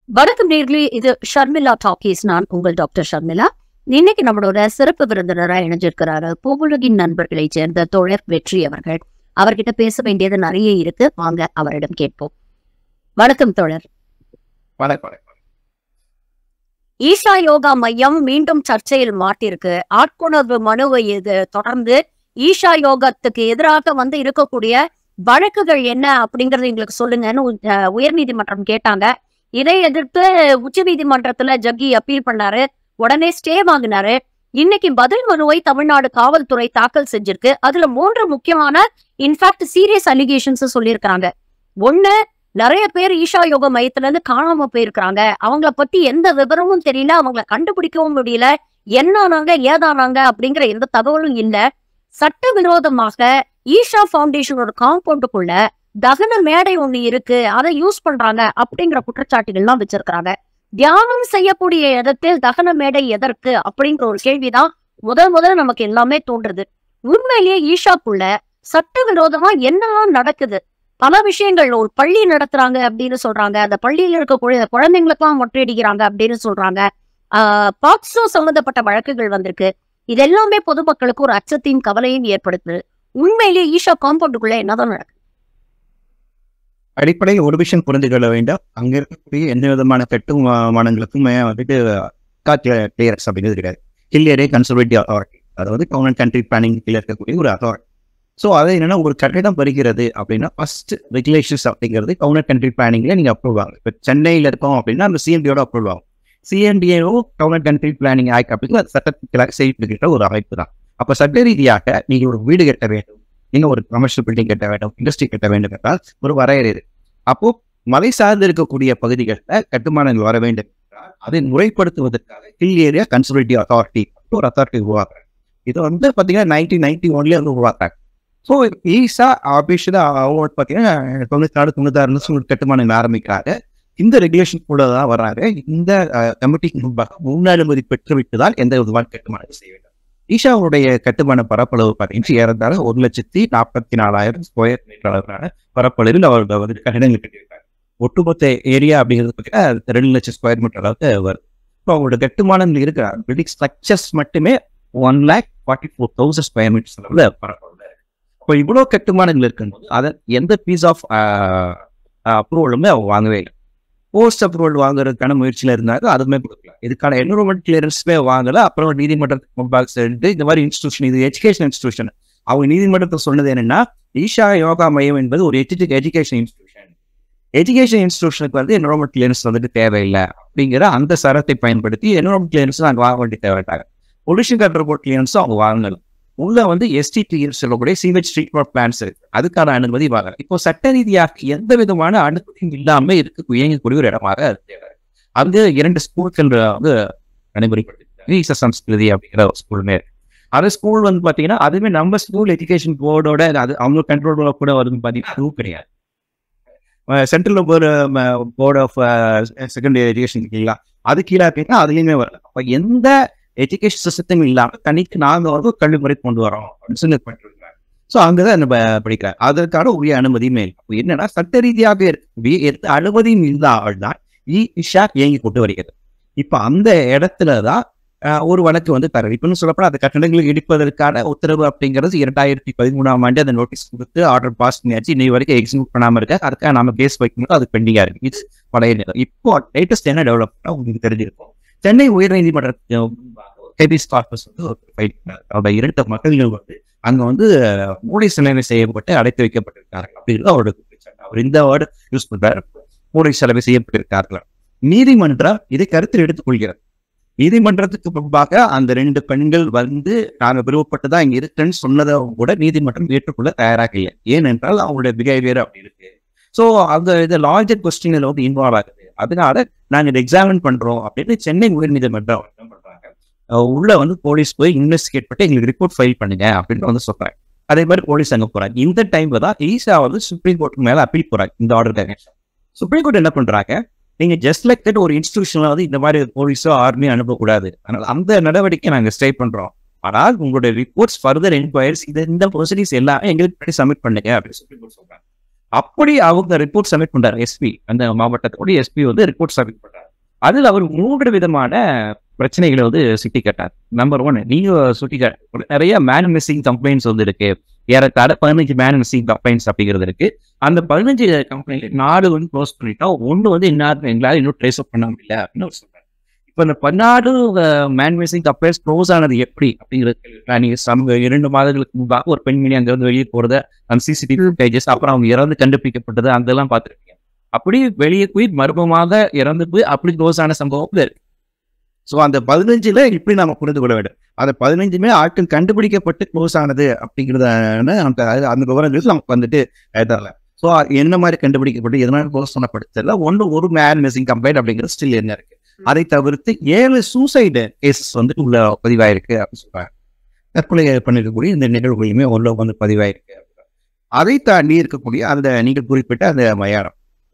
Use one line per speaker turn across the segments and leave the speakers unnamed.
வணக்கம் நேர்களே இது ஷர்மிளா டாக்கீஸ் நான் உங்கள் டாக்டர் ஷர்மிளா இன்னைக்கு நம்மளோட சிறப்பு விருந்தினராக இணைஞ்சிருக்கிறாரு பூவுலகின் நண்பர்களை சேர்ந்த தோழர் வெற்றி அவர்கள் அவர்கிட்ட பேச வேண்டியது நிறைய இருக்கு வாங்க அவரிடம் கேட்போம் வணக்கம் தோழர்
வணக்கம் வணக்கம்
ஈஷா யோகா மையம் மீண்டும் சர்ச்சையில் மாட்டிருக்கு ஆட்கொணர்வு மனுவை இது தொடர்ந்து ஈஷா யோகத்துக்கு எதிராக வந்து இருக்கக்கூடிய வழக்குகள் என்ன அப்படிங்கறது எங்களுக்கு சொல்லுங்கன்னு உ- அஹ் உயர்நீதிமன்றம் கேட்டாங்க இதை எதிர்த்து உச்சநீதிமன்றத்துல ஜக்கி அப்பீல் பண்ணாரு உடனே ஸ்டே வாங்கினாரு இன்னைக்கு பதில் மனுவை தமிழ்நாடு காவல்துறை தாக்கல் செஞ்சிருக்கு அதுல மூன்று முக்கியமான இன்ஃபேக்ட் சீரியஸ் அலிகேஷன்ஸ் சொல்லியிருக்காங்க ஒண்ணு நிறைய பேர் ஈஷா யோக மையத்துல இருந்து காணாம போயிருக்காங்க அவங்கள பத்தி எந்த விவரமும் தெரியல அவங்கள கண்டுபிடிக்கவும் முடியல என்னானாங்க ஏதானாங்க அப்படிங்கிற எந்த தகவலும் இல்ல சட்டவிரோதமாக ஈஷா ஃபவுண்டேஷனோட காம்பவுண்டுக்குள்ள தகன மேடை ஒண்ணு இருக்கு அதை யூஸ் பண்றாங்க அப்படிங்கிற குற்றச்சாட்டுகள்லாம் வச்சிருக்காங்க தியானம் செய்யக்கூடிய இடத்தில் தகன மேடை எதற்கு அப்படிங்கிற ஒரு கேள்விதான் முதல் முதல்ல நமக்கு எல்லாமே தோன்றுது உண்மையிலேயே ஈஷாக்குள்ள சட்டவிரோதமா என்னெல்லாம் நடக்குது பல விஷயங்கள் ஒரு பள்ளி நடத்துறாங்க அப்படின்னு சொல்றாங்க அந்த பள்ளியில இருக்கக்கூடிய குழந்தைங்களுக்கெல்லாம் மொட்டையடிக்கிறாங்க அப்படின்னு சொல்றாங்க ஆஹ் பாக்ஸோ சம்பந்தப்பட்ட வழக்குகள் வந்திருக்கு இது எல்லாமே பொதுமக்களுக்கு ஒரு அச்சத்தையும் கவலையும் ஏற்படுத்துது உண்மையிலேயே ஈஷா காம்பவுண்டுக்குள்ள என்னதான் நடக்குது
அடிப்படையில் ஒரு விஷயம் புரிந்து கொள்ள வேண்டும் அங்க இருக்கக்கூடிய எந்த விதமான கட்டுமானங்களுக்கும் வந்துட்டு கிளியரன்ஸ் அப்படிங்கிறது கிடையாது கிளியரே கன்சர்வேட்டிவ் அத்தாரிட்டி அதாவது கவர்மெண்ட் கண்ட்ரி பிளானிங் கீழே இருக்கக்கூடிய ஒரு அத்தாரிட்டி ஸோ அது என்னன்னா ஒரு கட்டிடம் வருகிறது அப்படின்னா ஃபர்ஸ்ட் ரெகுலேஷன்ஸ் அப்படிங்கிறது கவர்மெண்ட் கண்ட்ரி பிளானிங்ல நீங்க அப்ரூவ் ஆகும் இப்போ சென்னையில் இருக்கோம் அப்படின்னா அந்த சிஎன்டியோட அப்ரூவ் ஆகும் CNTAO government country planning act அப்படிங்கிற அது சட்டத்துக்கு செய்யப்படுகிற ஒரு அமைப்பு தான் அப்போ சட்ட ரீதியாக நீங்க ஒரு வீடு கட்ட வேண்டும் நீங்க ஒரு கமர்ஷியல் பில்டிங் கட்ட வேண்டும் இண்டஸ்ட்ரி கட்ட வேண்டும் என்றால் ஒரு வரையறை இருக்கு அப்போ மலை சார்ந்து இருக்கக்கூடிய பகுதிகளில் கட்டுமானங்கள் வர வேண்டும் என்றால் அதை முறைப்படுத்துவதற்காக ஹில் ஏரியா கன்சர்வேட்டிவ் அத்தாரிட்டி ஒரு அத்தாரிட்டி உருவாக்குறாங்க இது வந்து பார்த்தீங்கன்னா நைன்டீன் நைன்டி ஒன்லேயே வந்து உருவாக்குறாங்க ஸோ ஈஸா ஆபிஷியலா அவங்க பார்த்தீங்கன்னா தொண்ணூத்தி நாலு தொண்ணூத்தாறு ஒரு கட்டுமானங்கள் ஆரம்பிக்கிறாங்க இந்த ரெகுலேஷன் கூட தான் வர்றாங்க இந்த கமிட்டிக்கு முன்பாக முன்னனுமதி பெற்றுவிட்டு தான் எந்த விதமான கட்டுமானங்கள் செய்ய வேண்டும் ஈஷாவுடைய கட்டுமான பரப்பளவு பார்த்தீங்கன்னா ஏறத்தாழ ஒரு லட்சத்தி நாற்பத்தி நாலாயிரம் ஸ்கொயர் மீட்டர் அளவிலான பரப்பளவில் அவர்கள் வந்து கட்டிடங்கள் கட்டியிருக்காங்க ஒட்டுமொத்த ஏரியா அப்படிங்கிறது பார்த்தீங்கன்னா ரெண்டு லட்சம் ஸ்கொயர் மீட்டர் அளவுக்கு வருது இப்போ அவங்களோட கட்டுமானங்கள் இருக்கிற பில்டிங் ஸ்ட்ரக்சர்ஸ் மட்டுமே one lakh forty four thousand square metres அளவில் பரப்பளவில் இருக்கு இப்போ இவ்வளோ கட்டுமானங்கள் இருக்கும்போது அதை எந்த பீஸ் ஆஃப் அப்ரூவலுமே அவங்க வாங்கவே இல்லை போஸ்ட் அப்ரூவல் வாங்குறதுக்கான முயற்சியில் இருந்தாங்க அதுவுமே கொடுக்கல இதுக்கான என்வரன்மெண்ட் கிளியரன்ஸுமே வாங்கல அப்புறம் நீதிமன்றத்துக்கு முன்பாக சென்று இந்த மாதிரி இன்ஸ்டியூஷன் இது எஜுகேஷன் இன்ஸ்டியூஷன் அவங்க நீதிமன்றத்தில் சொன்னது என்னன்னா ஈஷா யோகா மையம் என்பது ஒரு எஜுகேஷன் இன்ஸ்டியூஷன் எஜுகேஷன் இன்ஸ்டியூஷனுக்கு வந்து என்வரன்மெண்ட் கிளியரன்ஸ் வந்துட்டு தேவையில்லை அப்படிங்கிற அந்த சரத்தை பயன்படுத்தி என்வரன்மெண்ட் கிளியரன்ஸ் நாங்கள் வாங்க வேண்டிய தேவைட்டாங்க பொல்யூஷன் கண்ட்ரோல் போர்ட் கிளியரன்ஸும் அவங்க வாங்கல உள்ள வந்து எஸ்டி கிளியரன்ஸ் சொல்லக்கூடிய சீவேஜ் ட்ரீட்மெண்ட் பிளான்ஸ் இருக்கு அதுக்கான அனுமதி வாங்கல இப்போ சட்ட ரீதியாக எந்த விதமான அனுமதியும் இல்லாம இருக்க இயங்கக்கூடிய ஒரு இடமாக அது தேவை அங்கு இரண்டு ஸ்கூல்கள் வந்து நடைமுறைப்படுத்திருக்காங்க ஈச சம்ஸ்கிருதி அப்படிங்கிற ஒரு ஸ்கூலுமே இருக்கு அந்த ஸ்கூல் வந்து பாத்தீங்கன்னா அதுவுமே நம்ம ஸ்கூல் எஜுகேஷன் போர்டோட அது அவங்க கண்ட்ரோல் கூட வருதுன்னு பாத்தீங்கன்னா அதுவும் கிடையாது central board of secondary education இல்லைங்களா அது கீழே இருக்கீங்கன்னா அதுலயுமே வரல அப்ப எந்த எஜுகேஷன் சிஸ்டம் இல்லாம தனிக்கு நாங்க வந்து கல்விமுறை கொண்டு வரோம் அப்படின்னு சொல்லி பண்ணிருக்காங்க ஸோ அங்கதான் நம்ம படிக்கிறேன் அதற்கான உரிய அனுமதியுமே இல்லை அப்போ என்னன்னா சட்ட ரீதியாக இருக்கக்கூடிய எந்த அனுமதியும் இல்லாமல் தான் இ இஷா இயங்கி கொண்டு வருகிறது இப்போ அந்த இடத்துல தான் ஆஹ், ஒரு வழக்கு வந்து தர இப்போன்னு சொல்லப்போனா அந்த கட்டணங்களை இடிப்பதற்கான உத்தரவு அப்படிங்கிறது இரண்டாயிரத்தி பதிமூணாம் ஆண்டு அந்த நோட்டீஸ் கொடுத்து ஆர்டர் பாஸ் பண்ணியாச்சு இன்னை வரைக்கும் எக்ஸிக்யூட் பண்ணாம இருக்க அதுக்காக நாம கேஸ் வைக்கணும் அது பெண்டிங்கா இருக்கு இது பழைய நிலம் இப்போ லேட்டஸ்ட் என்ன டெவலப் உங்களுக்கு தெரிஞ்சிருக்கும் சென்னை உயர்நீதிமன்ற கேபிஸ் கார்பஸ் வந்து ஒரு ஃபைட் அவருடைய இரண்டு மகள்கள் வந்து அங்க வந்து மூளை சிலைமை செய்யப்பட்டு அடைத்து வைக்கப்பட்டிருக்கார்கள் அப்படிங்கிறது அவரோட குற்றச்சாட்டு அவர் இந்த வேர்டு யூஸ் பண்றாரு மூளை சிலைமை செய்யப்பட்டிருக்கார்கள் நீதிமன்றம் இதை கருத்தில் எடுத்துக் கொள்கிறது நீதிமன்றத்துக்கு முன்பாக அந்த ரெண்டு பெண்கள் வந்து நாங்க விருப்பப்பட்டதா இங்க இருக்குன்னு சொன்னதை கூட நீதிமன்றம் ஏற்றுக்கொள்ள தயாராக இல்லை ஏனென்றால் அவங்களுடைய பிஹேவியர் அப்படி இருக்கு ஸோ அந்த இது லாஜிக் கொஸ்டின்ல வந்து இன்வால்வ் ஆகுது அதனால நாங்க இதை எக்ஸாமின் பண்றோம் அப்படின்னு சென்னை உயர்நீதிமன்றம் என்ன பண்றாங்க அஹ் உள்ள வந்து போலீஸ் போய் இன்வெஸ்டிகேட் பண்ணி எங்களுக்கு ரிப்போர்ட் ஃபைல் பண்ணுங்க அப்படின்னு வந்து சொல்றாங்க அதே மாதிரி போலீஸ் அங்க போறாங்க இந்த டைம்ல தான் ஈசா வந்து சுப்ரீம் கோர்ட் மேல அப்பீல் போறாங்க இந்த ஆர்டர் சுப்ரீம் கோர்ட் என்ன பண்றாங்க நீங்க ஜஸ்ட் லைக் தட் ஒரு இன்ஸ்டிடியூஷன்ல வந்து இந்த மாதிரி போலீஸோ ஆர்மியோ அனுப்பக்கூடாது அதனால அந்த நடவடிக்கை நாங்க ஸ்டே பண்றோம் ஆனால் உங்களுடைய ரிப்போர்ட்ஸ் ஃபர்தர் என்கொயரிஸ் இது இந்த ப்ரொசீடிங்ஸ் எல்லாமே எங்களுக்கு சப்மிட் பண்ணுங்க அப்படின்னு சுப்ரீம் கோர்ட் சொல்றாங்க அப்படி அவங்க ரிப்போர்ட் சப்மிட் பண்றாரு எஸ்பி அந்த மாவட்டத்தோட எஸ்பி வந்து ரிப்போர்ட் சப்மிட் பண்றாரு அதுல அவர் மூன்று விதமான பிரச்சனைகளை வந்து சுட்டி காட்டார் நம்பர் ஒன் நீங்க சுட்டி காட்ட நிறைய மேன் மிஸ்ஸிங் கம்ப்ளைண்ட்ஸ் வந்து இருக்கு ஏறத்தாழ பதினஞ்சு மேன் மிஸ்ஸிங் கம்ப்ளைண்ட்ஸ் அப்படிங்கிறது இருக்கு அந்த பதினஞ்சு கம்ப்ளைண்ட் நாலு வந்து க்ளோஸ் பண்ணிட்டோம் ஒன்று வந்து இன்னும் எங்களால் இன்னும் ட்ரேஸ் அப் பண்ண முடியல அப்படின்னு அவர் சொல்றாரு இப்போ இந்த பதினாறு மேன் மிஸ்ஸிங் கம்ப்ளைண்ட்ஸ் க்ளோஸ் ஆனது எப்படி அப்படிங்கிறது நீங்க சம இரண்டு மாதங்களுக்கு முன்பாக ஒரு பெண்மணி அங்கிருந்து வெளியே போறத அந்த சிசிடிவி ஃபுட்டேஜஸ் அப்புறம் அவங்க இறந்து கண்டுபிடிக்கப்பட்டது அதெல்லாம் பார்த்துருக்கீங்க அப்படி வெளியே போய் மர்மமாக இறந்து போய் அப்படி க்ளோஸ் ஆன சம்பவம் இருக்கு ஸோ அந்த பதினஞ்சுல இப்படி நாம புரிந்து கொள்ள வேண்டும் அந்த பதினஞ்சுமே ஆட்கள் கண்டுபிடிக்கப்பட்டு க்ளோஸ் ஆனது அப்படிங்கிறத நமக்கு அது- அந்த விவரங்கள் நமக்கு வந்துட்டு அஹ், தரல ஸோ என்ன மாதிரி கண்டுபிடிக்கப்பட்டு எதனால க்ளோஸ் பண்ணப்படுத்தல ஒன்று ஒரு மேன் மிஸ்ஸிங் கம்ப்ளைண்ட் அப்படிங்கிறது ஸ்டில் என்ன இருக்கு அதை தவிர்த்து ஏழு சூசைடு கேசஸ் வந்துட்டு உள்ள பதிவாயிருக்கு அப்படின்னு சொல்றாங்க தற்கொலை பண்ணிருக்கக்கூடிய இந்த நிகழ்வுகளுமே உள்ள வந்து பதிவாயிருக்கு அதை தாண்டி இருக்கக்கூடிய அந்த நீங்கள் குறிப்பிட்ட அந்த மயானம்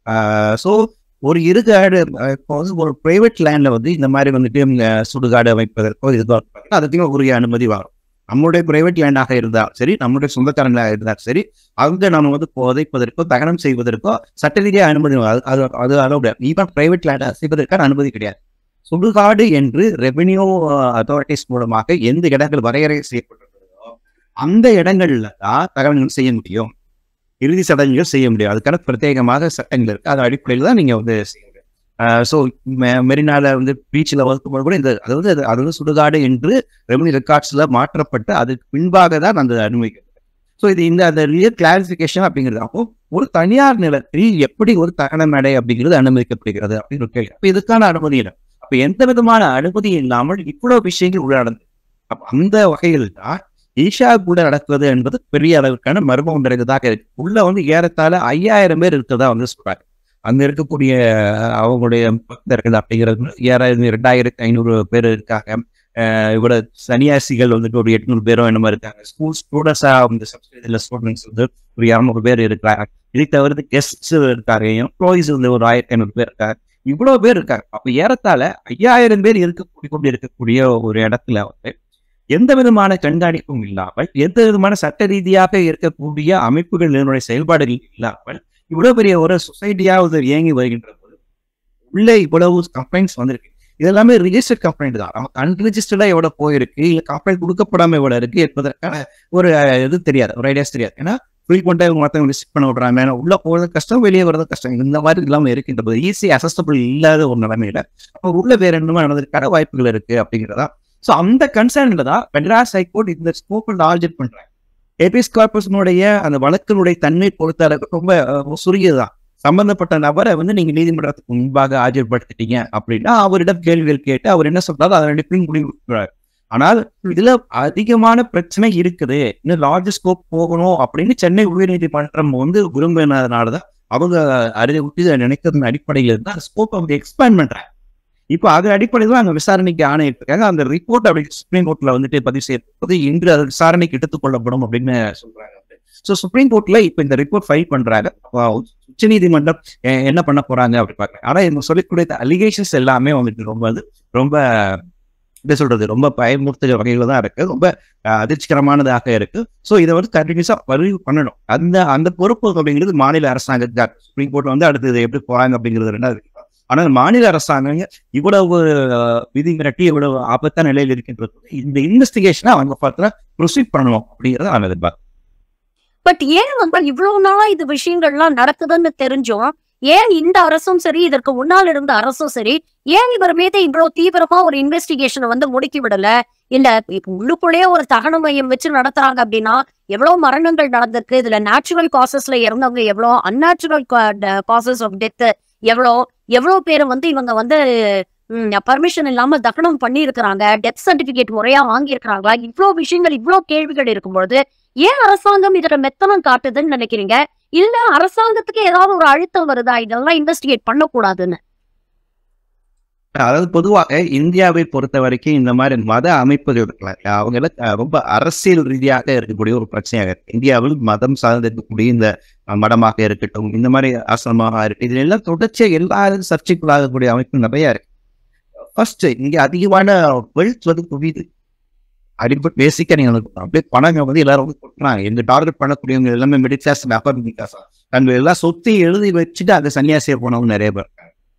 ஸோ ஒரு இருகாடு அஹ், இப்போ வந்து ஒரு பிரைவேட் லேண்ட்ல வந்து இந்த மாதிரி வந்துட்டு அஹ், சுடுகாடு அமைப்பதற்கோ இதுக்கோ அதுக்குமே உரிய அனுமதி வரும் நம்மளுடைய பிரைவேட் லேண்டாக இருந்தாலும் சரி நம்மளுடைய சொந்தக்காரங்களாக இருந்தாலும் சரி அங்க நம்ம வந்து புதைப்பதற்கோ தகனம் செய்வதற்கோ சட்ட ரீதியாக அனுமதி வரும். அது அது அது அளவு ஈவன் பிரைவேட் லேண்டை செய்வதற்கான அனுமதி கிடையாது சுடுகாடு என்று ரெவென்யூ அத்தாரிட்டிஸ் மூலமாக எந்த இடங்கள் வரையறை செய்யப்பட்டிருக்கிறதோ அந்த இடங்கள்ல தான் தகவல்கள் செய்ய முடியும் இறுதி சடங்குகள் செய்ய முடியும் அதுக்கான பிரத்யேகமாக சட்டங்கள் இருக்கு அது அடிப்படையில் தான் நீங்க வந்து செய்ய முடியும் ஸோ மெரினால வந்து பீச்சில் வகுக்கும் கூட இந்த அதாவது அது அது வந்து சுடுகாடு என்று ரெவன்யூ ரெக்கார்ட்ஸ்ல மாற்றப்பட்டு அதுக்கு பின்பாக தான் அந்த அனுமதிக்கிறது ஸோ இது இந்த அந்த ரியல் கிளாரிஃபிகேஷன் அப்படிங்கிறது அப்போ ஒரு தனியார் நிலத்தில் எப்படி ஒரு தகன மேடை அப்படிங்கிறது அனுமதிக்கப்படுகிறது அப்படின்னு ஒரு கேள்வி அப்போ இதுக்கான அனுமதி இல்லை அப்ப எந்த விதமான அனுமதி இல்லாமல் இவ்வளவு விஷயங்கள் உள்ளடந்து அப்ப அந்த வகையில் தான் ஈஷா கூட நடக்குவது என்பது பெரிய அளவுக்கான மர்மம் நிறைந்ததாக இருக்கு உள்ள வந்து ஏறத்தாழ ஐயாயிரம் பேர் இருக்கிறதா வந்து சொல்றாங்க அங்க இருக்கக்கூடிய அஹ், அவங்களுடைய பக்தர்கள் அப்படிங்கிறது ஏறாயிரம் ரெண்டாயிரத்தி ஐநூறு பேர் இருக்காங்க அஹ், இவ்வளவு சன்னியாசிகள் வந்துட்டு ஒரு எட்நூறு பேரோ என்னமோ இருக்காங்க ஸ்கூல் ஸ்டூடெண்ட்ஸா வந்து சப்ஸ்டியூட்ல ஸ்டூடெண்ட்ஸ் வந்து ஒரு இரநூறு பேர் இருக்கிறாங்க இதை தவிர்த்து கெஸ்ட்ஸ் இருக்காங்க எம்ப்ளாயிஸ் வந்து ஒரு ஆயிரத்தி ஐநூறு பேர் இருக்காங்க இவ்வளவு பேர் இருக்காங்க அப்ப ஏறத்தாழ ஐயாயிரம் பேர் இருக்கக்கூடிய கொண்டு இருக்கக்கூடிய ஒரு இடத்துல வந்து எந்த விதமான கண்காணிப்பும் இல்லாமல் எந்த விதமான சட்ட ரீதியாக இருக்கக்கூடிய அமைப்புகள் இதனுடைய செயல்பாடுகள் இல்லாமல் இவ்வளவு பெரிய ஒரு சொசைட்டியாவது இயங்கி வருகின்ற போது உள்ள இவ்வளவு கம்ப்ளைண்ட்ஸ் வந்திருக்கு இது எல்லாமே ரிஜிஸ்டர்ட் கம்ப்ளைண்ட் தான் நமக்கு அன்ரிஜிஸ்டர்டா எவ்வளவு போயிருக்கு இல்ல கம்ப்ளைண்ட் கொடுக்கப்படாம எவ்வளவு இருக்கு என்பதற்கான ஒரு அஹ், இது தெரியாது ஒரு ஐடியாஸ் தெரியாது ஏன்னா ஃப்ரீக்வெண்டா இவங்க மற்றவங்க ரிசிப்ட் பண்ண விடுறாங்க ஏன்னா உள்ள போறது கஷ்டம் வெளியே வர்றது கஷ்டம் இந்த மாதிரி இல்லாம இருக்கின்ற போது ஈஸி அசஸ்டபிள் இல்லாத ஒரு நிலைமையில அப்போ உள்ள வேற என்னமோ நடந்ததுக்கான வாய்ப்புகள் இருக்கு அப்படிங்கிறதா ஸோ அந்த கன்சர்ன்ல தான் மெட்ராஸ் ஹைகோர்ட் இந்த ஸ்கோப் ஆர்ஜெக்ட் பண்றாங்க ஏபிஎஸ் கார்பரேஷனுடைய அந்த வழக்கினுடைய தன்மை பொறுத்த அளவுக்கு ரொம்ப அஹ், சுருங்கியதுதான் சம்பந்தப்பட்ட நபரை வந்து நீங்க நீதிமன்றத்துக்கு முன்பாக ஆஜர்படுத்திட்டீங்க அப்படின்னா அவரிடம் கேள்விகள் கேட்டு அவர் என்ன சொல்றாரு அதை அடிப்படையில் முடிவு கொடுக்குறாரு ஆனால் இதுல அதிகமான பிரச்சனை இருக்குது இன்னும் லார்ஜ் ஸ்கோப் போகணும் அப்படின்னு சென்னை உயர்நீதிமன்றம் வந்து விரும்பினதுனாலதான் அவங்க அறிவுறுத்தி நினைக்கிறதன் அடிப்படையில் இருந்து அந்த ஸ்கோப் அவங்க எக்ஸ்பேண்ட் பண்றாங்க இப்போ அது அடிப்படையில் தான் அங்க விசாரணைக்கு ஆணையிட்டிருக்காங்க அந்த ரிப்போர்ட் அப்படி சுப்ரீம் கோர்ட்ல வந்துட்டு பதிவு செய்யப்பட்டது இன்று அது விசாரணைக்கு எடுத்துக்கொள்ளப்படும் அப்படின்னு சொல்றாங்க ஸோ சுப்ரீம் கோர்ட்ல இப்போ இந்த ரிப்போர்ட் ஃபைல் பண்றாங்க உச்ச நீதிமன்றம் என்ன பண்ண போறாங்க அப்படி பாக்குறாங்க ஆனா இவங்க சொல்லக்கூடிய அலிகேஷன்ஸ் எல்லாமே வந்துட்டு ரொம்ப வந்து ரொம்ப என்ன சொல்றது ரொம்ப பயமுறுத்துகிற வகையில தான் இருக்கு ரொம்ப அஹ், அதிர்ச்சிகரமானதாக இருக்கு ஸோ இதை வந்து கண்டினியூஸா பதிவு பண்ணணும் அந்த அந்த பொறுப்பு அப்படிங்கிறது மாநில அரசாங்கத்துக்கு சுப்ரீம் கோர்ட் வந்து அடுத்து இதை எப்படி போறாங்க அப்படிங்கிறது ரெண்டாவது விஷயம். ஆனால் மாநில அரசாங்கம் இவ்வளவு அஹ், விதி மிரட்டி இவ்வளவு ஆபத்தான நிலையில் இருக்கின்றது இந்த இன்வெஸ்டிகேஷனை அவங்க பார்த்தா ப்ரொசீட் பண்ணணும் அப்படிங்கிறத நான் எதிர்பார்க்கிறேன்
பட் ஏன் வந்து இவ்வளவு நாளா இது விஷயங்கள்லாம் நடக்குதுன்னு தெரிஞ்சும் ஏன் இந்த அரசும் சரி இதற்கு முன்னால் இருந்த அரசும் சரி ஏன் இவர் மீது இவ்வளவு தீவிரமா ஒரு இன்வெஸ்டிகேஷனை வந்து முடுக்கி விடல இல்ல இப்ப உள்ளுக்குள்ளேயே ஒரு தகன மையம் வச்சு நடத்துறாங்க அப்படின்னா எவ்வளவு மரணங்கள் நடந்திருக்கு இதுல நேச்சுரல் காசஸ்ல இறந்தவங்க எவ்வளவு அந்நேச்சுரல் காசஸ் ஆஃப் டெத் எவ்வளோ எவ்வளவு பேர் வந்து இவங்க வந்து பர்மிஷன் இல்லாம தகனம் பண்ணி இருக்கிறாங்க டெத் சர்டிபிகேட் முறையா வாங்கி இருக்கிறாங்களா இவ்வளவு விஷயங்கள் இவ்வளவு கேள்விகள் இருக்கும்பொழுது ஏன் அரசாங்கம் இதுல மெத்தனம் காட்டுதுன்னு நினைக்கிறீங்க இல்ல அரசாங்கத்துக்கு ஏதாவது ஒரு அழுத்தம் வருதா இதெல்லாம் இன்வெஸ்டிகேட் பண்ணக்கூடாதுன்னு
அதாவது பொதுவாக இந்தியாவை பொறுத்த வரைக்கும் இந்த மாதிரி மத அமைப்புகள் இருக்கலாம் அவங்க எல்லாம் அஹ், ரொம்ப அரசியல் ரீதியாக இருக்கக்கூடிய ஒரு பிரச்சனையாக இருக்கு இந்தியாவில் மதம் சார்ந்து இருக்கக்கூடிய இந்த அஹ், மடமாக இருக்கட்டும் இந்த மாதிரி ஆசிரமமாக இருக்கு இதுல எல்லாம் தொடர்ச்சியாக எல்லாரும் சர்ச்சைக்குள்ளாகக்கூடிய அமைப்பு நிறைய இருக்கு ஃபர்ஸ்ட் இங்க அதிகமான வெல்த் வந்து குவியுது அடிப்படை பேசிக்கா நீங்க வந்து அப்படியே பணங்க வந்து எல்லாரும் வந்து கொடுக்குறாங்க எங்க டார்கெட் பண்ணக்கூடியவங்க எல்லாமே middle class upper middle class தங்க எல்லா சொத்தையும் எழுதி வச்சுட்டு அந்த சன்னியாசியை போனவங்க நிறைய பேர் இருக்காங்க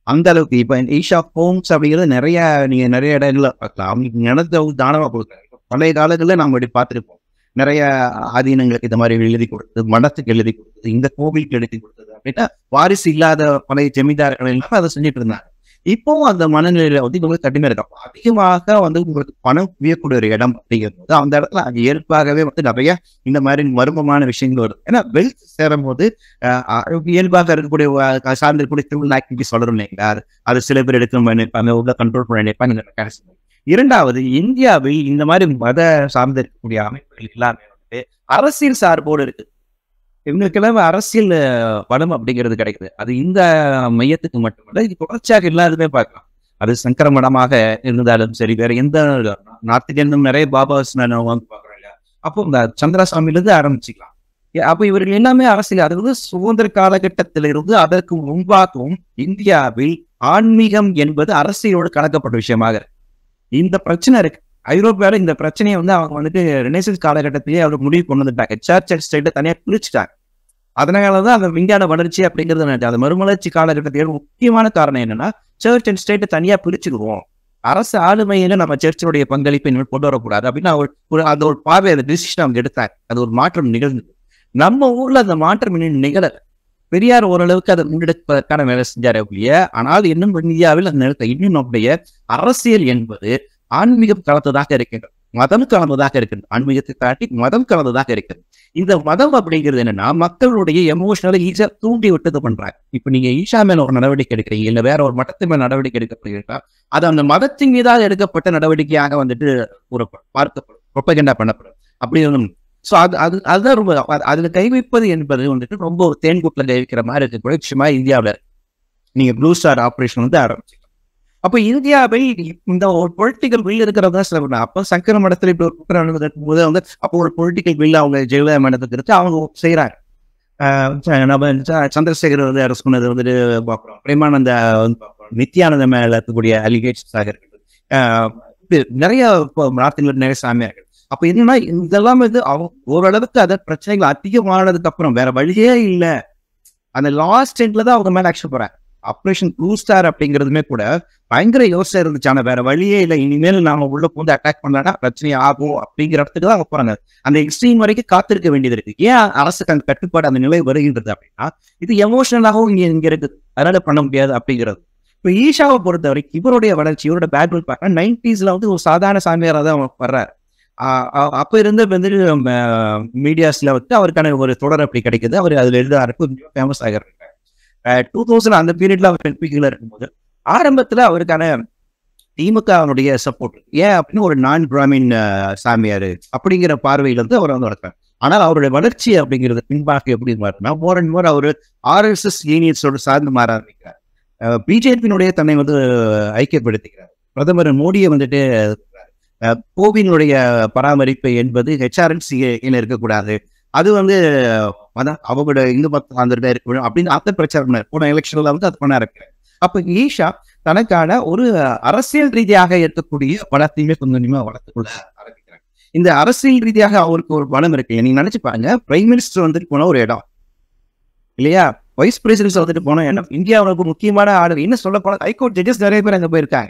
அந்த அளவுக்கு இப்ப ஈஷா ஹோம்ஸ் அப்படிங்கிறது நிறைய நீங்க நிறைய இடங்கள்ல பார்க்கலாம் அவங்க இடத்த தானமா கொடுக்குறாங்க இப்ப பழைய காலங்களில் நம்ம இப்படி பார்த்திருப்போம் நிறைய ஆதீனங்களுக்கு இந்த மாதிரி எழுதி கொடுத்தது மடத்துக்கு எழுதி கொடுத்தது இந்த கோவிலுக்கு எழுதி கொடுத்தது அப்படின்னா வாரிசு இல்லாத பழைய ஜமீன்தார்கள் எல்லாம் அதை செஞ்சுட்டு இருந்தாங்க இப்போவும் அந்த மனநிலையில வந்து உங்களுக்கு கடுமையா இருக்கு அப்ப அதிகமாக வந்து உங்களுக்கு பணம் குவியக்கூடிய ஒரு இடம் அப்படிங்கிறது அந்த இடத்துல அது இயல்பாகவே வந்து நிறைய இந்த மாதிரி மர்மமான விஷயங்கள் வருது ஏன்னா வெல்த் சேரும் போது அஹ், அஹ், இயல்பாக இருக்கக்கூடிய அஹ், சார்ந்து இருக்கக்கூடிய கிரிமினல் ஆக்டிவிட்டி சொல்றோம் இல்லைங்களா அது- அது சில பேர் எடுக்க நினைப்பாங்க உள்ள கண்ட்ரோல் பண்ண நினைப்பாங்க இந்த mechanism. இரண்டாவது இந்தியாவில் இந்த மாதிரி மத சார்ந்து இருக்கக்கூடிய அமைப்புகள் எல்லாமே வந்து அரசியல் சார்போடு இருக்கு இவங்களுக்கெல்லாம் அரசியல் அஹ், பலம் அப்படிங்கிறது கிடைக்குது அது இந்த மையத்துக்கு மட்டுமல்ல இது தொடர்ச்சியாக எல்லாருமே பார்க்கலாம் அது சங்கர மடமாக இருந்தாலும் சரி வேற எந்த நார்த் இந்தியன் நிறைய பாபாஸ் வந்து பார்க்குறோம் இல்லையா அப்போ இந்த சந்திரசாமியில இருந்து ஆரம்பிச்சுக்கலாம் ஏ- அப்போ இவர்கள் எல்லாமே அரசியல் அது வந்து சுதந்திர காலகட்டத்திலிருந்து அதற்கு முன்பாகவும் இந்தியாவில் ஆன்மீகம் என்பது அரசியலோடு கலக்கப்பட்ட விஷயமாக இருக்கு. இந்த பிரச்சனை இருக்கு ஐரோப்பியாவில் இந்த பிரச்சனையை வந்து அவங்க வந்துட்டு ரெனேசன்ஸ் காலகட்டத்திலேயே அவர் முடிவு கொண்டு வந்துட்டாங்க சர்ச் அண்ட் ஸ்டேட்டை தனியாக பிரிச்சுட்டாங்க அதனாலதான் அந்த விஞ்ஞான வளர்ச்சி அப்படிங்கிறது நினைச்சு அந்த மறுமலர்ச்சி காலகட்டத்தில் முக்கியமான காரணம் என்னன்னா சர்ச் அண்ட் ஸ்டேட்டை தனியா பிரிச்சுக்குவோம் அரசு ஆளுமையில நம்ம சர்ச்சினுடைய பங்களிப்பை இனிமேல் கொண்டு வரக்கூடாது அப்படின்னு அவர் ஒரு அந்த ஒரு பார்வை அந்த டிசிஷன் அவங்க எடுத்தாங்க அது ஒரு மாற்றம் நிகழ்ந்தது நம்ம ஊர்ல அந்த மாற்றம் இன்னும் நிகழ பெரியார் ஓரளவுக்கு அதை முன்னெடுப்பதற்கான வேலை செஞ்சாரே ஒழிய ஆனால் இன்னும் இந்தியாவில் அந்த நேரத்தை இன்னும் நம்முடைய அரசியல் என்பது ஆன்மீகம் கலந்ததாக இருக்கின்றது மதம் கலந்ததாக இருக்கின்றது ஆன்மீகத்தை தாண்டி மதம் கலந்ததாக இருக்கிறது இந்த மதம் அப்படிங்கிறது என்னன்னா மக்களுடைய எமோஷனலை ஈஸியா தூண்டி விட்டது பண்றாங்க இப்ப நீங்க ஈஷா மேல ஒரு நடவடிக்கை எடுக்கிறீங்க இல்ல வேற ஒரு மதத்தின் மேல நடவடிக்கை எடுக்கப்படுகிறா அது அந்த மதத்தின் மீதாக எடுக்கப்பட்ட நடவடிக்கையாக வந்துட்டு கூறப்படும் பார்க்கப்படும் ப்ரொபகண்டா பண்ணப்படும் அப்படி ஸோ அது அது அதுதான் ரொம்ப அது- அதுல கை வைப்பது என்பது வந்துட்டு ரொம்ப ஒரு தேன்கூட்டில் கை வைக்கிற மாதிரி இருக்கக்கூடிய விஷயமா இந்தியாவில் இருக்கு நீங்க ப்ளூ ஸ்டார் ஆபரேஷன் வந்து ஆரம்பிச்சிக்கலாம் அப்போ இந்தியாவில் இந்த ஒரு பொலிட்டிக்கல் வில் இருக்கிறதா சில பேர். அப்போ சங்கர மடத்தில் இப்படி ஒரு குற்றம் நடந்திருக்கும் போது வந்து அப்போ ஒரு பொலிட்டிக்கல் வில் அவங்க ஜெயலலிதா மடத்துக்கு எடுத்து அவங்க செய்யறாங்க நம்ம ச- சந்திரசேகர் வந்து அரசு பண்ணது வந்துட்டு பார்க்குறோம் பிரேமானந்த வந்து பார்க்குறோம் நித்யானந்த மேல இருக்கக்கூடிய அலிகேஷன்ஸாக இருக்கட்டும் ஆஹ் இது நிறைய இப்போ நார்த் இந்தியன் நிறைய சாமியார்கள் அப்ப என்னன்னா இதெல்லாம் வந்து அவங்க ஓரளவுக்கு அத பிரச்சனைகள் அதிகமானதுக்கு அப்புறம் வேற வழியே இல்ல அந்த லாஸ்ட் எண்ட்ல தான் அவங்க மேல ஆக்ஷன் போறாங்க ஆப்ரேஷன் ப்ளூ ஸ்டார் அப்படிங்கிறதுமே கூட பயங்கர யோசனை இருந்துச்சு ஆனா வேற வழியே இல்லை இனிமேல் நாம உள்ள போந்து அட்டாக் பண்ணலன்னா பிரச்சனை ஆகும் அப்படிங்கிற இடத்துக்கு தான் அவங்க போறாங்க அந்த எக்ஸ்ட்ரீம் வரைக்கும் காத்திருக்க வேண்டியது இருக்கு ஏன் அரசுக்கு அந்த கட்டுப்பாடு அந்த நிலை வருகின்றது அப்படின்னா இது எமோஷனலாகவும் இங்க இங்க இருக்குது அதனால பண்ண முடியாது அப்படிங்கிறது இப்போ ஈஷாவை பொறுத்த வரைக்கும் இவருடைய வளர்ச்சி இவரோட பேக்ரவுண்ட் பார்த்தா நைன்டிஸ்ல வந்து ஒரு சாதாரண சாமியாரா தான் அவர் வர்றாரு ஆஹ் அ- அப்ப இருந்து வந்து மீடியாஸ்ல வந்து அவருக்கான ஒரு தொடர் அப்படி கிடைக்குது அவர் அதுல எழுத ஆரம்பிச்சு ஃபேமஸ் ஆகிறாரு டூ தௌசண்ட் அந்த பீரியட்ல அவர் எம்பிக்குள்ள இருக்கும்போது ஆரம்பத்துல அவருக்கான திமுகவுடைய சப்போர்ட் ஏன் அப்படின்னு ஒரு நான் பிராமின் சாமியார் அப்படிங்கிற பார்வையில இருந்து அவர் வந்து வளர்த்தார் ஆனால் அவருடைய வளர்ச்சி அப்படிங்கிறது பின்பாக எப்படி மாறுனா more and more our RSS யூனியன்ஸோடு சார்ந்து மாற ஆரம்பிக்கிறார் பிஜேபியினுடைய தன்னை வந்து ஐக்கியப்படுத்திக்கிறார் பிரதமர் மோடியை வந்துட்டு அஹ், கோவிலுடைய பராமரிப்பு என்பது ஹெச்ஆர்என்சி இருக்கக்கூடாது அது வந்து அதான் அவங்களோட இந்து மதம் சார்ந்துட்டு இருக்கணும் அப்படின்னு அந்த பிரச்சாரம் பண்ணாரு. போன எலெக்ஷன்ல வந்து அது பண்ண ஆரம்பிக்கிறார் அப்ப ஈஷா தனக்கான ஒரு அரசியல் ரீதியாக இருக்கக்கூடிய பலத்தையுமே கொஞ்சம் கொஞ்சமா வளர்த்துக்கொள்ள ஆரம்பிக்கிறாங்க இந்த அரசியல் ரீதியாக அவருக்கு ஒரு பலம் இருக்கு நீங்க நினைச்சு பாருங்க பிரைம் மினிஸ்டர் வந்துட்டு போன ஒரு இடம் இல்லையா வைஸ் பிரசிடென்ட் வந்துட்டு போன இடம் இந்தியாவுக்கு முக்கியமான ஆர்டர் என்ன சொல்ல போனா ஹைகோர்ட் ஜட்ஜஸ் நிறைய பேர் அங்க போயிருக்காங்க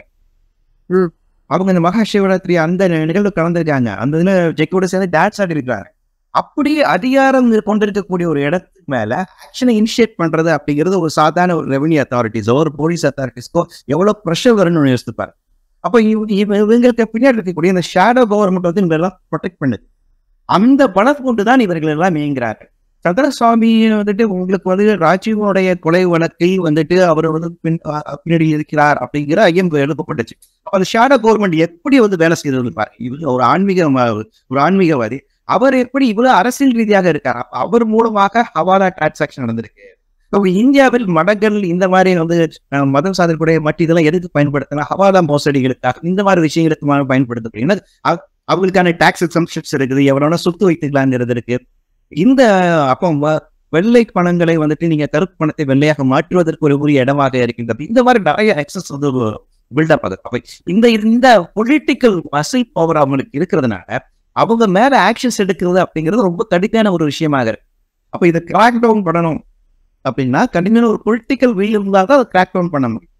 ம்.
அவங்க இந்த மகா சிவராத்திரி அந்த நிகழ்வு கலந்துருக்காங்க அந்த இதுல ஜெக்கோட சேர்ந்து டான்ஸ் ஆடி இருக்காங்க அப்படி அதிகாரம் கொண்டிருக்கக்கூடிய ஒரு இடத்துக்கு மேல ஆக்ஷனை இனிஷியேட் பண்றது அப்படிங்கிறது ஒரு சாதாரண ஒரு ரெவன்யூ அத்தாரிட்டிஸோ ஒரு போலீஸ் அத்தாரிட்டிஸ்க்கோ எவ்வளவு ப்ரெஷர் வரும்னு யோசித்துப்பாரு அப்போ இவ- இவ- இவங்களுக்கு பின்னாடி இருக்கக்கூடிய இந்த ஷேடோ கவர்மெண்ட் வந்து இவங்களெல்லாம் ப்ரொடெக்ட் பண்ணுது அந்த பலத்தை கொண்டு தான் இவர்கள் எல்லாம் இயங்குறாங்க சந்திரசுவாமி வந்துட்டு உங்களுக்கு வந்து ராஜீவோடைய கொலை வழக்கில் வந்துட்டு அவர் வந்து பின் அ- அ- பின்னாடி இருக்கிறார் அப்படிங்கிற ஐயம் எழுப்பப்பட்டுச்சு அப்ப அந்த ஷேடோ கவர்மெண்ட் எப்படி வந்து வேலை செய்தது பாரு இவர் ஒரு ஆன்மீக ஒரு ஆன்மீகவாதி அவர் எப்படி இவ்வளவு அரசியல் ரீதியாக இருக்கார் அப்ப அவர் மூலமாக ஹவாலா டிரான்சாக்ஷன் நடந்திருக்கு இப்போ இந்தியாவில் மடங்கள் இந்த மாதிரி வந்து அஹ், மதம் சாதக்கூடிய மற்ற இதெல்லாம் எதுக்கு பயன்படுத்தினா ஹவாலா மோசடிகளுக்காக இந்த மாதிரி விஷயங்களுக்கு மா- பயன்படுத்தப்படுகிறது அவ- அவங்களுக்கான டாக்ஸ் எக்ஸம்ஷன்ஸ் இருக்குது எவ்வளோ சொத்து வைத்துக்கலாங்கிறது இருக்கு இந்த அப்போ வ- வெள்ளை பணங்களை வந்துட்டு நீங்க கருப்பு பணத்தை வெள்ளையாக மாற்றுவதற்கு ஒரு உரிய இடமாக இருக்கின்றது இந்த மாதிரி நிறைய எக்ஸஸ் வந்து பில்டப் ஆகுது அப்ப இந்த இந்த பொலிட்டிக்கல் மசில் பவர் அவங்களுக்கு இருக்கிறதுனால அவங்க மேல ஆக்ஷன்ஸ் எடுக்கிறது அப்படிங்கிறது ரொம்ப கடுமையான ஒரு விஷயமாக இருக்கு அப்ப இதை கிராக் டவுன் பண்ணணும் அப்படின்னா கடுமையான ஒரு பொலிட்டிக்கல் வீல் இருந்தால் தான் அதை கிராக் டவுன் பண்ண முடியும்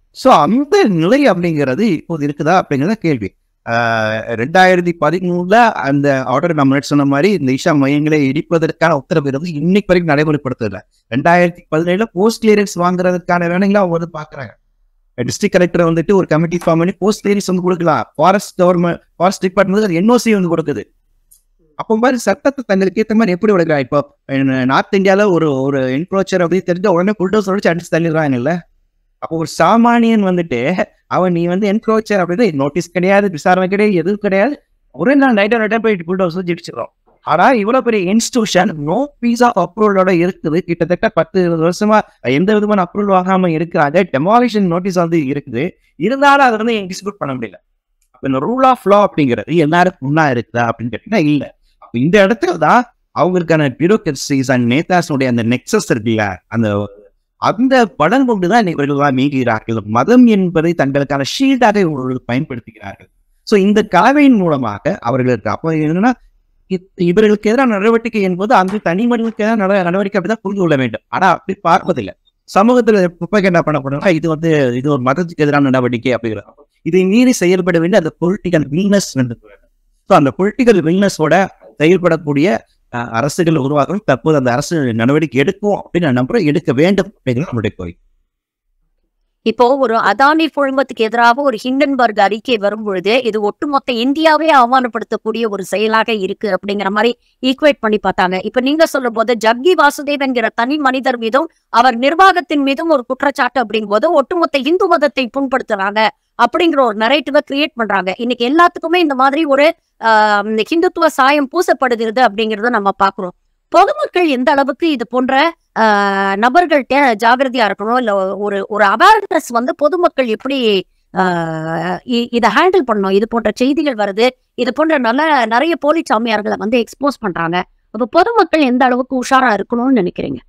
ஸோ அந்த நிலை அப்படிங்கிறது இப்போது இருக்குதா அப்படிங்கிறத கேள்வி ஆஹ் ரெண்டாயிரத்தி பதிமூணுல அந்த ஆர்டர் நம்ம முன்னாடி சொன்ன மாதிரி இந்த ஈஷா மையங்களை இடிப்பதற்கான உத்தரவு இருந்து இன்னைக்கு வரைக்கும் நடைமுறைப்படுத்தல ரெண்டாயிரத்தி பதினேழுல போஸ்ட் கிளியரன்ஸ் வாங்குறதுக்கான வேலைகளை அவங்க வந்து பாக்குறாங்க டிஸ்ட்ரிக்ட் கலெக்டர் வந்துட்டு ஒரு கமிட்டி ஃபார்ம் பண்ணி போஸ்ட் கிளியரன்ஸ் வந்து கொடுக்கலாம் forest government forest department NOC வந்து கொடுக்குது அப்போ மாதிரி சட்டத்தை தங்களுக்கு ஏற்ற மாதிரி எப்படி உடைக்கிறாங்க இப்போ நார்த் இந்தியால ஒரு ஒரு என்க்ரோச்சர் அப்படின்னு தெரிஞ்ச உடனே புல்டோஸ் வச்சு அடிச்சு தள்ளிடுறாங்கல்ல அப்போ ஒரு சாமானியன் வந்துட்டு அவன் நீ வந்து என்க்ரோச்சர் அப்படின்னு நோட்டீஸ் கிடையாது விசாரணை கிடையாது எதுவும் கிடையாது ஒரே நாள் நைட்டோ நைட்டா போய் புல்டோஸ் வச்சு இடிச்சிடறோம் ஆனா இவ்வளவு பெரிய இன்ஸ்டிடியூஷன் நோ பீஸ் ஆஃப் அப்ரூவலோட இருக்குது கிட்டத்தட்ட பத்து இருபது வருஷமா எந்த விதமான அப்ரூவல் வாங்காம இருக்கிறாங்க டெமாலிஷன் நோட்டீஸ் வந்து இருக்குது இருந்தாலும் அதை வந்து எக்ஸிக்யூட் பண்ண முடியல அப்ப இந்த ரூல் ஆஃப் லா அப்படிங்கிறது எல்லாருக்கும் முன்னா இருக்குதா அப்படின்னு கேட்டீங்கன்னா இல்ல அப்ப இந்த இடத்துல தான் அவங்களுக்கான பியூரோக்ரசிஸ் அண்ட் நேதாஸனுடைய அந்த நெக்ஸஸ் இருக்குல்ல அந்த அந்த படம் கொண்டுதான் இவர்கள் மீகிறார்கள் மதம் என்பதை தங்களுக்கான ஷீல்டாக இவர்கள் பயன்படுத்துகிறார்கள் சோ இந்த கலவையின் மூலமாக அவர்களுக்கு அப்ப என்னன்னா இ- இவர்களுக்கு எதிரான நடவடிக்கை என்பது அந்த தனி மனிதனுக்கு எதிரான நட- நடவடிக்கை அப்படிதான் புரிந்து கொள்ள வேண்டும் ஆனா அப்படி பார்ப்பதில்லை சமூகத்துல குப்பைக்கு என்ன பண்ண போறோம்னா இது வந்து இது ஒரு மதத்துக்கு எதிரான நடவடிக்கை அப்படிங்கிறது இதை மீறி செயல்பட வேண்டிய அந்த பொலிட்டிக்கல் வீக்னஸ் ஸோ அந்த பொலிட்டிக்கல் வீக்னஸோட செயல்படக்கூடிய அஹ், அரசுகள் உருவாக்கணும் தற்போது அந்த அரசு நடவடிக்கை எடுக்கும் அப்படின்னு நான் நம்புறேன் எடுக்க வேண்டும் அப்படிங்கிறது நம்முடைய கோரிக்கை
இப்போ ஒரு அதானி குழுமத்துக்கு எதிராக ஒரு ஹிண்டன்பர்க் அறிக்கை வரும் பொழுது இது ஒட்டுமொத்த இந்தியாவே அவமானப்படுத்தக்கூடிய ஒரு செயலாக இருக்கு அப்படிங்கிற மாதிரி ஈக்குவேட் பண்ணி பார்த்தாங்க இப்ப நீங்க சொல்லும் போது ஜக்கி வாசுதேவ் என்கிற தனி மனிதர் மீதும் அவர் நிர்வாகத்தின் மீதும் ஒரு குற்றச்சாட்டு அப்படிங்கும் போது ஒட்டுமொத்த இந்து மதத்தை புண்படுத்துறாங்க அப்படிங்கிற ஒரு நரேட்டிவை கிரியேட் பண்றாங்க இன்னைக்கு எல்லாத்துக்குமே இந்த மாதிரி ஒரு ஆஹ், இந்த ஹிந்துத்துவ சாயம் பூசப்படுகிறது அப்படிங்கறத நம்ம பாக்குறோம் பொதுமக்கள் எந்த அளவுக்கு இது போன்ற ஆஹ், நபர்கள்ட்ட ஜாகிரதையா இருக்கணும் இல்ல ஒரு ஒரு அவேர்னஸ் வந்து பொதுமக்கள் எப்படி ஆஹ், இ- இதை ஹேண்டில் பண்ணணும் இது போன்ற செய்திகள் வருது இது போன்ற நல்ல நிறைய போலி சாமியார்களை வந்து எக்ஸ்போஸ் பண்றாங்க அப்ப பொதுமக்கள் எந்த அளவுக்கு உஷாரா இருக்கணும்னு நினைக்கிறீங்க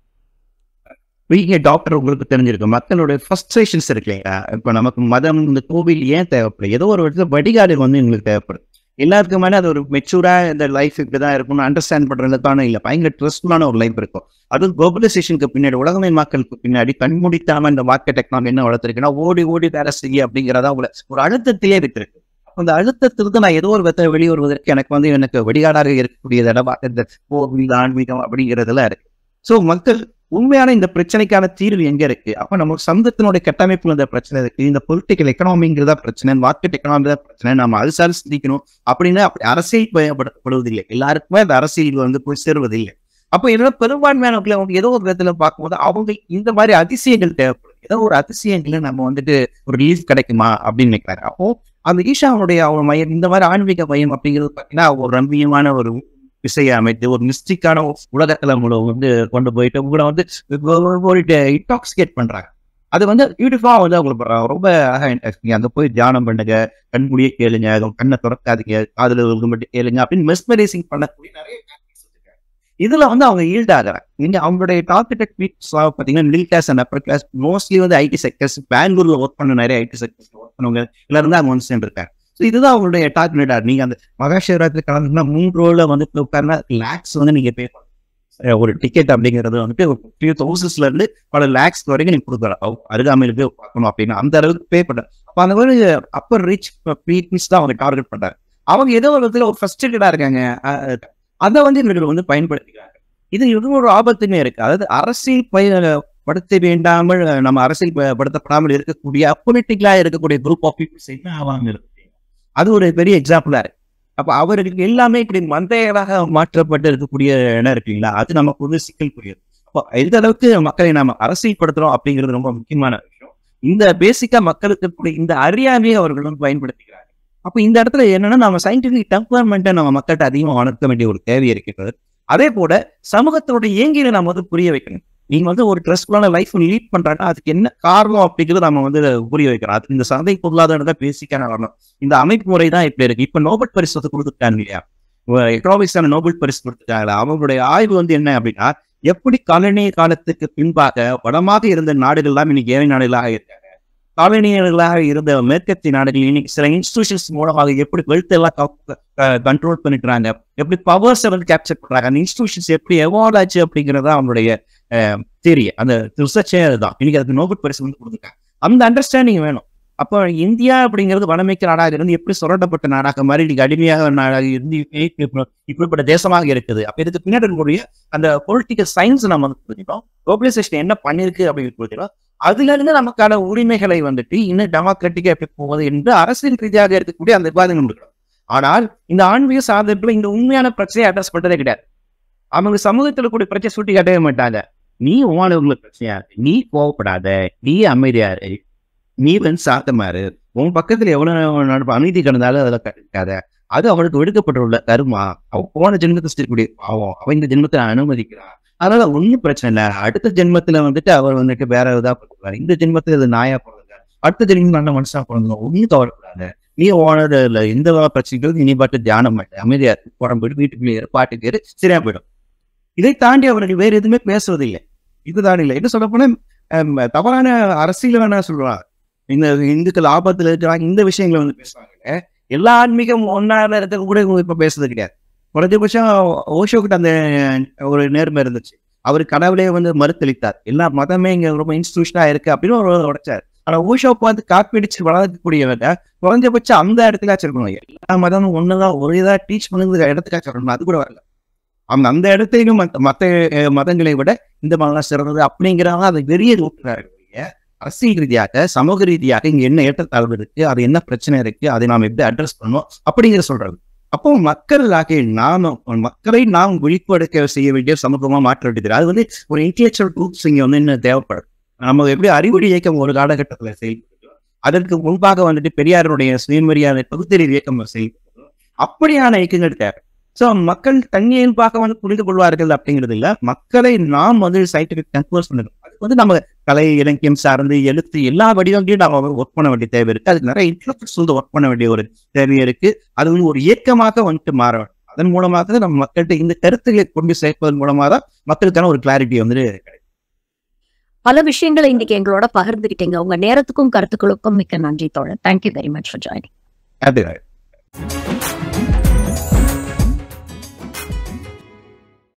வீங்க டாக்டர் உங்களுக்கு தெரிஞ்சிருக்கும் மக்களுடைய ஃபர்ஸ்ட்ரேஷன்ஸ் இருக்கு இல்லையா இப்போ நமக்கு மதம் இந்த கோவில் ஏன் தேவைப்படும் ஏதோ ஒரு இடத்துல வடிகாடு வந்து எங்களுக்கு தேவைப்படும் எல்லாருக்கும் மேலே அது ஒரு மெச்சூரா இந்த லைஃப் இப்படி தான் இருக்கும்னு அண்டர்ஸ்டாண்ட் பண்றதுக்கான இல்லை பயங்கர ட்ரெஸ்ஃபுல்லான ஒரு லைஃப் இருக்கும் அது குளோபலைசேஷனுக்கு பின்னாடி உலகமே மக்களுக்கு பின்னாடி கண்மூடித்தாம இந்த மார்க்கெட் எக்கனாமி என்ன வளர்த்துருக்குன்னா ஓடி ஓடி வேலை செய்ய அப்படிங்கிறதா உங்களை ஒரு அழுத்தத்திலே இருக்கு அந்த அழுத்தத்திலிருந்து நான் ஏதோ ஒரு விதத்தை வெளியே வருவதற்கு எனக்கு வந்து எனக்கு வடிகாடாக இருக்கக்கூடிய இடமா இந்த கோவில் ஆன்மீகம் அப்படிங்கிறதுல இருக்கு ஸோ மக்கள் உண்மையான இந்த பிரச்சனைக்கான தீர்வு எங்க இருக்கு அப்ப நம்ம சமூகத்தினுடைய கட்டமைப்புல இந்த பிரச்சனை இருக்கு இந்த பொலிட்டிக்கல் எக்கனாமிங்கிறதா பிரச்சனை மார்க்கெட் எக்கனாமி தான் பிரச்சனை நம்ம அது சார் சிந்திக்கணும் அப்படின்னு அப்படி அரசியல் பயன்படுத்தப்படுவதில்லை எல்லாருக்குமே அந்த அரசியல் வந்து போய் சேருவதில்லை அப்ப இதெல்லாம் பெரும்பான்மையானவர்களை அவங்க ஏதோ ஒரு விதத்துல பார்க்கும்போது அவங்க இந்த மாதிரி அதிசயங்கள் தேவைப்படும் ஏதோ ஒரு அதிசயங்களை நம்ம வந்துட்டு ஒரு ரிலீஃப் கிடைக்குமா அப்படின்னு நினைக்கிறாங்க அப்போ அந்த ஈஷாவுடைய அவங்க மையம் இந்த மாதிரி ஆன்மீக மையம் அப்படிங்கிறது பார்த்தீங்கன்னா ஒரு ரம்மியமான ஒரு விசையை அமைத்து ஒரு மிஸ்டிக்கான உலகத்துல உங்களை வந்து கொண்டு போயிட்டு உங்களை வந்து போயிட்டு இன்டாக்சிகேட் பண்றாங்க அது வந்து பியூட்டிஃபுல்லா வந்து அவங்களுக்கு பண்றாங்க. ரொம்ப அழகா இன்டாக்சிங்க அங்க போய் தியானம் பண்ணுங்க கண்மூடியே கேளுங்க உங்க கண்ணை திறக்காதீங்க காதுல இருந்து மட்டும் கேளுங்க அப்படின்னு மெஸ்மரைசிங் பண்ணக்கூடிய நிறைய tactics இருக்கு. இதுல வந்து அவங்க ஈல்ட் ஆகுறாங்க நீங்க அவங்களுடைய டார்கெட்டட் பீப்ஸ் பாத்தீங்கன்னா middle class and upper class mostly வந்து ஐடி செக்டர்ஸ் பெங்களூர்ல ஒர்க் பண்ண நிறைய ஐடி செக்டர்ஸ் ஒர்க் பண்ணவங்க எல்லாரும் தான் அவங்க வந்து சேர்ந்துருக்காங்க ஸோ இதுதான் அவங்களுடைய டார்கெட் நீங்க அந்த மகாசிவராத்திரி கலந்துனா மூன்று ரோல வந்து உட்கார்னா லேக்ஸ் வந்து நீங்க பே பண்ணணும் அஹ் ஒரு டிக்கெட் அப்படிங்கிறது வந்துட்டு ஒரு ஃபியூ தௌசண்ட்ஸ்ல இருந்து பல லேக்ஸ் வரைக்கும் நீங்க கொடுக்கலாம் அவ- அருகாமையில போய் பார்க்கணும் அப்படின்னா அந்த அளவுக்கு பே பண்ண அப்ப அந்த மாதிரி அப்பர் ரிச் பீப்புள்ஸ் தான் அவங்க டார்கெட் பண்றாங்க அவங்க ஏதோ ஒரு விதத்துல ஒரு ஃபர்ஸ்டா இருக்காங்க அஹ் அதை வந்து இவர்கள் வந்து பயன்படுத்திக்கிறாங்க இது இது ஒரு ஆபத்துமே இருக்கு அதாவது அரசியல் பய படுத்த வேண்டாமல் நம்ம அரசியல் ப- படுத்தப்படாமல் இருக்கக்கூடிய அப்பொலிட்டிக்கலா இருக்கக்கூடிய குரூப் ஆஃப் பீப்புள்ஸ் என்ன ஆவாங்க இருக்கு அது ஒரு பெரிய எக்ஸாம்பிளா இருக்கு அப்ப அவர்களுக்கு எல்லாமே இப்படி மந்தைகளாக மாற்றப்பட்டு இருக்கக்கூடிய இடம் இருக்குங்களா அது நமக்கு வந்து சிக்கல் புரியுது அப்போ எந்த அளவுக்கு மக்களை நாம அரசியல்படுத்துறோம் அப்படிங்கிறது ரொம்ப முக்கியமான விஷயம் இந்த பேசிக்கா மக்களுக்கு இருக்கக்கூடிய இந்த அறியாமையை அவர்கள் வந்து பயன்படுத்திக்கிறாங்க அப்ப இந்த இடத்துல என்னன்னா நம்ம சயின்டிபிக் டெவலப்மெண்ட்டை நம்ம மக்கள்கிட்ட அதிகமாக வளர்க்க வேண்டிய ஒரு தேவை இருக்கிறது அதே போல சமூகத்தோட இயங்கியலை நம்ம வந்து புரிய வைக்கணும் நீங்க வந்து ஒரு ட்ரெஸ்ஃபுல்லான லைஃப் லீட் பண்றாங்கன்னா அதுக்கு என்ன காரணம் அப்படிங்கிறது நம்ம வந்து புரிய வைக்கிறோம் அது இந்த சந்தை பொருளாதாரம் தான் பேசிக்கான வரணும் இந்த அமைப்பு முறை தான் இப்படி இருக்கு இப்ப நோபல் பரிசு வந்து கொடுத்துட்டாங்க இல்லையா எக்கனாமிக்ஸான நோபல் பரிசு கொடுத்துட்டாங்களா அவங்களுடைய ஆய்வு வந்து என்ன அப்படின்னா எப்படி காலனி காலத்துக்கு பின்பாக வடமாக இருந்த நாடுகள் எல்லாம் இன்னைக்கு ஏழை நாடுகளாக இருக்காங்க காலனியர்களாக இருந்த மேற்கத்திய நாடுகள் இன்னைக்கு சில இன்ஸ்டிடியூஷன்ஸ் மூலமாக எப்படி வெல்த் எல்லாம் கண்ட்ரோல் பண்ணிக்கிறாங்க எப்படி பவர்ஸ் வந்து கேப்சர் பண்றாங்க அந்த இன்ஸ்டிடியூஷன்ஸ் எப்படி எவால்வ் ஆச்சு அப்படிங்கறத அவங்களுடைய தியரி அந்த ரிசர்ச்சே அதுதான் இன்னைக்கு அதுக்கு நோபல் பரிசு வந்து கொடுத்துருக்காங்க அந்த அண்டர்ஸ்டாண்டிங் வேணும் அப்போ இந்தியா அப்படிங்கிறது வடமைக்கு நாடாக இருந்து எப்படி சுரண்டப்பட்ட நாடாக மாதிரி இன்னைக்கு அடிமையாக நாடாக இருந்து இப்ப- இப்படிப்பட்ட தேசமாக இருக்குது அப்ப இதுக்கு பின்னாடி இருக்கக்கூடிய அந்த பொலிட்டிக்கல் சயின்ஸ் நம்ம வந்து புரிஞ்சுக்கணும் குளோபலைசேஷன் என்ன பண்ணிருக்கு அப்படின்னு புரிஞ்சுக்கணும் அதுல இருந்து நமக்கான உரிமைகளை வந்துட்டு இன்னும் டெமோக்ராட்டிக்கா எப்படி போவது என்று அரசியல் ரீதியாக இருக்கக்கூடிய அந்த விவாதங்கள் இருக்கணும் ஆனால் இந்த ஆன்மீக சாதனத்துல இந்த உண்மையான பிரச்சனையை அட்ரஸ் பண்றதே கிடையாது அவங்க சமூகத்துல கூட பிரச்சனை சுட்டி காட்டவே மாட்டாங்க நீ உமானவங்களுக்கு பிரச்சனையா இருக்கு நீ கோவப்படாத நீ அமைதியா இரு நீ வந்து சாத்தமாரு உன் பக்கத்துல எவ்வளவு நடப்பு அமைதி கிடந்தாலும் அதில் கட்டுக்காத அது அவனுக்கு விடுக்கப்பட்டுள்ள கருமா அவன் போன ஜென்மத்தை செய்யக்கூடிய பாவம் அவன் இந்த ஜென்மத்தை அனுமதிக்கிறான் அதனால ஒன்றும் பிரச்சனை இல்லை அடுத்த ஜென்மத்துல வந்துட்டு அவர் வந்துட்டு வேற இதா பண்ணுவார் இந்த ஜென்மத்துல இது நாயா பிறந்த அடுத்த ஜென்மம் நல்ல மனுஷனா பிறந்தோம் ஒன்றும் கவலைப்படாத நீ ஓனது இல்லை எந்த வகை பிரச்சனைகளும் நீ பாட்டு தியானம் பண்ண அமைதியா இருக்கு புறம் போயிட்டு வீட்டுக்குள்ளே இரு, பாட்டுக்கு இரு, சரியா போயிடும் இதை தாண்டி அவர்கள் வேற எதுவுமே பேசுவதில்லை இதுதான் இல்லை என்ன சொல்ல போனா ஹம், தவறான அரசியல் வேணா சொல்றாங்க இந்த இந்துக்கள் ஆபத்துல இருக்கிறாங்க இந்த விஷயங்களை வந்து பேசுறாங்க எல்லா ஆன்மீகம் ஒன்னால இருக்க கூட இவங்க இப்ப பேசுறது கிடையாது குறைஞ்சபட்சம் ஓஷோ கிட்ட அந்த ஒரு நேர்மை இருந்துச்சு அவர் கடவுளே வந்து மறுத்தளித்தார் எல்லா மதமே இங்க ரொம்ப இன்ஸ்டியூஷனா இருக்கு அப்படின்னு ஒரு உடைச்சார் ஆனா ஓஷோ பார்த்து காப்பீடிச்சு வளர்க்கக்கூடியவங்க குறைஞ்சபட்சம் அந்த இடத்துல வச்சிருக்கணும் எல்லா மதமும் ஒண்ணுதான் ஒரு இதா டீச் பண்ணுங்கிற இடத்துக்காக சொல்லணும் அது கூட வரல அவங்க அந்த இடத்தையும் மத்த மத்த அஹ், மதங்களை விட இந்த மதம் சிறந்தது அப்படிங்கிறவங்க அதை வெறிய ஊட்டுறாரு அரசியல் ரீதியாக சமூக ரீதியாக இங்க என்ன ஏற்றத்தாழ்வு இருக்கு அது என்ன பிரச்சனை இருக்கு அதை நாம் எப்படி அட்ரஸ் பண்ணணும் அப்படிங்கிற சொல்றது அப்போ மக்களாக நாம மக்களை நாம் விழிப்பெடுக்க செய்ய வேண்டிய சமூகமா மாற்ற வேண்டியது அது வந்து ஒரு இன்டெலெக்சுவல் குரூப்ஸ் இங்க வந்து இன்னும் தேவைப்படும் நம்ம எப்படி அறிவுரை இயக்கம் ஒரு காலகட்டத்துல செயல்படுத்தோம் அதற்கு முன்பாக வந்துட்டு பெரியாருடைய சுயமரியாதை பகுத்தறிவு இயக்கம் செயல்படுத்தோம் அப்படியான இயக்கங்கள் தேவை சோ மக்கள் தன்னியல்பாக வந்து புரிந்து கொள்வார்கள் அப்படிங்கிறது இல்ல மக்களை நாம் வந்து சயின்டிபிக் கன்வர்ஸ் பண்ணணும் அதுக்கு வந்து நம்ம கலை இலக்கியம் சார்ந்து எழுத்து எல்லா வடிவங்களையும் நாம ஒர்க் பண்ண வேண்டிய தேவை இருக்கு அதுக்கு நிறைய இன்ட்ரெஸ்ட் வந்து ஒர்க் பண்ண வேண்டிய ஒரு தேவை இருக்கு அது வந்து ஒரு இயக்கமாக வந்துட்டு மாற வேண்டும் அதன் மூலமாக தான் நம்ம மக்கள்கிட்ட இந்த கருத்துக்களை கொண்டு சேர்ப்பதன் மூலமாக தான் மக்களுக்கான ஒரு கிளாரிட்டி வந்து கிடைக்கும்
பல விஷயங்களை இன்னைக்கு எங்களோட பகிர்ந்துக்கிட்டீங்க உங்க நேரத்துக்கும் கருத்துக்களுக்கும் மிக்க நன்றி தோழர் thank you very much for joining
அது